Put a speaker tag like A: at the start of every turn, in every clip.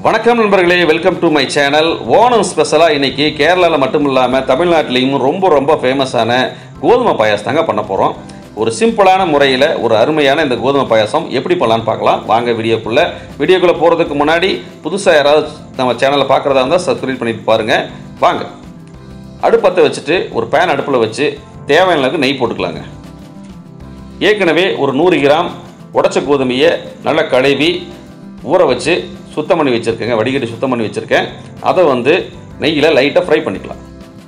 A: வணக்கம் நண்பர்களே welcome to my channel Onam ஸ்பெஷலாக இன்னைக்கு கேரளாவில் மட்டும் இல்லாமல் தமிழ்நாட்டிலையும் ரொம்ப ரொம்ப ஃபேமஸான கோதுமை பாயாசம் தாங்க பண்ண போகிறோம் ஒரு சிம்பிளான முறையில் ஒரு அருமையான இந்த கோதுமை பாயாசம் எப்படி பண்ணலான்னு பார்க்கலாம் வாங்க வீடியோக்குள்ளே வீடியோக்குள்ளே போகிறதுக்கு முன்னாடி புதுசாக யாராவது நம்ம சேனலை பார்க்குறதா இருந்தால் சப்ஸ்கிரைப் பண்ணிட்டு பாருங்கள் வாங்க அடுப்பத்தை வச்சுட்டு ஒரு பேன் அடுப்பில் வச்சு தேவையான அளவுக்கு நெய் போட்டுக்கலாங்க ஏற்கனவே ஒரு நூறு கிராம் உடச்ச கோதுமையை நல்லா கழுவி ஊற வச்சு சுத்தம் பண்ணி வச்சுருக்கேங்க வடிகட்டி சுத்தம் பண்ணி வச்சுருக்கேன் அதை வந்து நெய்யில் லைட்டாக ஃப்ரை பண்ணிக்கலாம்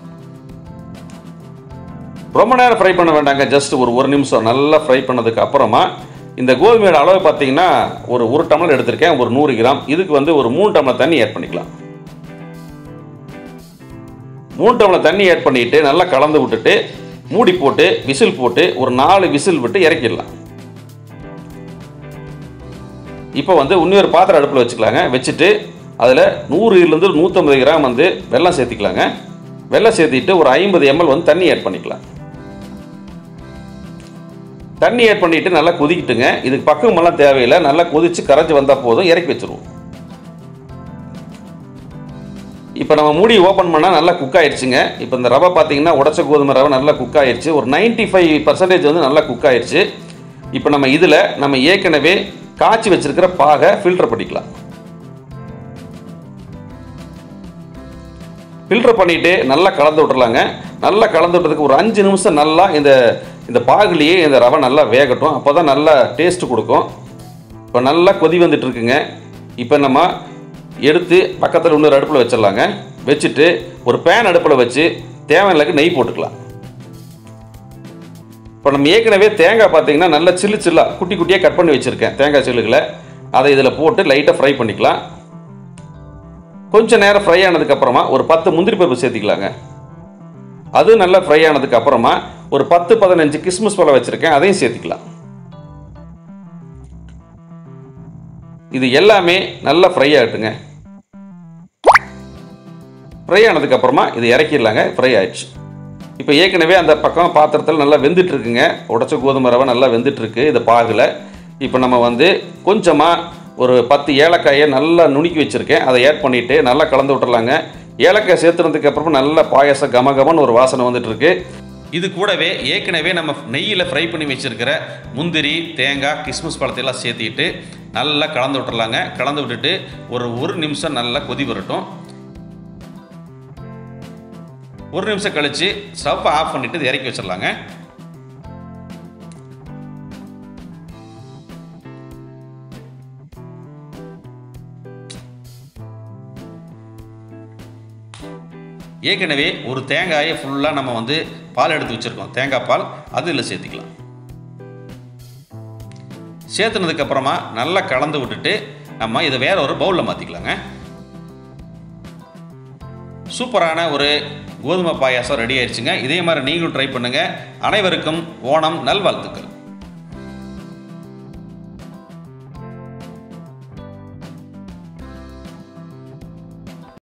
A: ரொம்ப நேரம் ஃப்ரை பண்ண வேண்டாங்க ஜஸ்ட் ஒரு ஒரு நிமிஷம் நல்லா ஃப்ரை பண்ணதுக்கு அப்புறமா இந்த கோதுமையோட அளவு பார்த்தீங்கன்னா ஒரு ஒரு டம்ளர் எடுத்திருக்கேன் ஒரு நூறு கிராம் இதுக்கு வந்து ஒரு மூணு டம்ளர் தண்ணி ஆட் பண்ணிக்கலாம் மூணு டம்ளர் தண்ணி ஆட் பண்ணிட்டு நல்லா கலந்து விட்டுட்டு மூடி போட்டு விசில் போட்டு ஒரு நாலு விசில் விட்டு இறக்கிடலாம் இப்போ வந்து இன்னொரு பாத்திரம் அடுப்பில் வச்சுக்கலாங்க வச்சுட்டு அதில் நூறுலேருந்து நூற்றம்பது கிராம் வந்து வெல்லம் சேர்த்திக்கலாங்க வெல்லம் சேர்த்திட்டு ஒரு ஐம்பது எம்எல் வந்து தண்ணி ஆட் பண்ணிக்கலாம் தண்ணி ஆட் பண்ணிட்டு நல்லா கொதிக்கிட்டுங்க இதுக்கு பக்கமெல்லாம் தேவையில்லை நல்லா கொதிச்சு கரைஞ்சி வந்தால் போதும் இறக்கி வச்சுருவோம் இப்போ நம்ம மூடி ஓப்பன் பண்ணால் நல்லா குக் ஆயிடுச்சுங்க இப்போ இந்த ரவை பார்த்தீங்கன்னா உடச்ச கோதுமை ரவை நல்லா குக் ஆயிடுச்சு ஒரு நைன்ட்டி ஃபைவ் பர்சன்டேஜ் வந்து நல்லா குக் ஆயிடுச்சு இப்போ நம்ம இதில் நம்ம ஏற்கனவே காய்ச்சி வச்சிருக்கிற பாகை ஃபில்டர் பண்ணிக்கலாம் ஃபில்டர் பண்ணிட்டு நல்லா கலந்து விட்டுறலாங்க நல்லா கலந்து விட்டதுக்கு ஒரு அஞ்சு நிமிஷம் நல்லா இந்த இந்த பாகுலேயே இந்த ரவை நல்லா வேகட்டும் அப்போ தான் நல்லா டேஸ்ட் கொடுக்கும் இப்போ நல்லா கொதி வந்துட்டு இருக்குங்க இப்போ நம்ம எடுத்து பக்கத்தில் இன்னொரு அடுப்பில் வச்சிடலாங்க வச்சுட்டு ஒரு பேன் அடுப்பில் வச்சு தேவையான அளவுக்கு நெய் போட்டுக்கலாம் இப்போ நம்ம ஏற்கனவே தேங்காய் பார்த்தீங்கன்னா நல்லா சில்லு சில்லாக குட்டி குட்டியாக கட் பண்ணி வச்சுருக்கேன் தேங்காய் சில்லுகளை அதை இதில் போட்டு லைட்டாக ஃப்ரை பண்ணிக்கலாம் கொஞ்சம் நேரம் ஃப்ரை ஆனதுக்கப்புறமா ஒரு பத்து முந்திரி பருப்பு சேர்த்திக்கலாங்க அது நல்லா ஃப்ரை ஆனதுக்கு அப்புறமா ஒரு பத்து பதினஞ்சு கிஸ்மிஸ் பழம் வச்சுருக்கேன் அதையும் சேர்த்திக்கலாம் இது எல்லாமே நல்லா ஃப்ரை ஆகட்டுங்க ஃப்ரை ஆனதுக்கு அப்புறமா இது இறக்கிடலாங்க ஃப்ரை ஆயிடுச்சு இப்போ ஏற்கனவே அந்த பக்கம் பாத்திரத்தில் நல்லா வெந்துட்டு இருக்குங்க உடச்ச கோதுமை ரவை நல்லா வெந்துட்டு இருக்கு இந்த பாகில் இப்போ நம்ம வந்து கொஞ்சமாக ஒரு பத்து ஏலக்காயை நல்லா நுணுக்கி வச்சுருக்கேன் அதை ஆட் பண்ணிவிட்டு நல்லா கலந்து விட்டுறலாங்க ஏலக்காய் சேர்த்துனதுக்கு அப்புறமா நல்ல பாயசம் கம கமன்னு ஒரு வாசனை வந்துட்டு இருக்கு இது கூடவே ஏற்கனவே நம்ம நெய்யில் ஃப்ரை பண்ணி வச்சுருக்கிற முந்திரி தேங்காய் கிஸ்மிஸ் பழத்தையெல்லாம் சேர்த்திட்டு நல்லா கலந்து விட்டுறலாங்க கலந்து விட்டுட்டு ஒரு ஒரு நிமிஷம் நல்லா கொதி வரட்டும் ஒரு நிமிஷம் கழிச்சு ஸ்டவ் ஆஃப் பண்ணிட்டு இதை இறக்கி வச்சிடலாங்க ஏற்கனவே ஒரு தேங்காயை ஃபுல்லாக நம்ம வந்து பால் எடுத்து வச்சுருக்கோம் தேங்காய் பால் அது இதில் சேர்த்திக்கலாம் சேர்த்துனதுக்கு அப்புறமா நல்லா கலந்து விட்டுட்டு நம்ம இதை வேற ஒரு பவுலில் மாற்றிக்கலாங்க சூப்பரான ஒரு கோதுமை பாயாசம் ரெடி ஆயிடுச்சுங்க இதே மாதிரி நீங்களும் ட்ரை பண்ணுங்கள் அனைவருக்கும் ஓணம் நல்வாழ்த்துக்கள்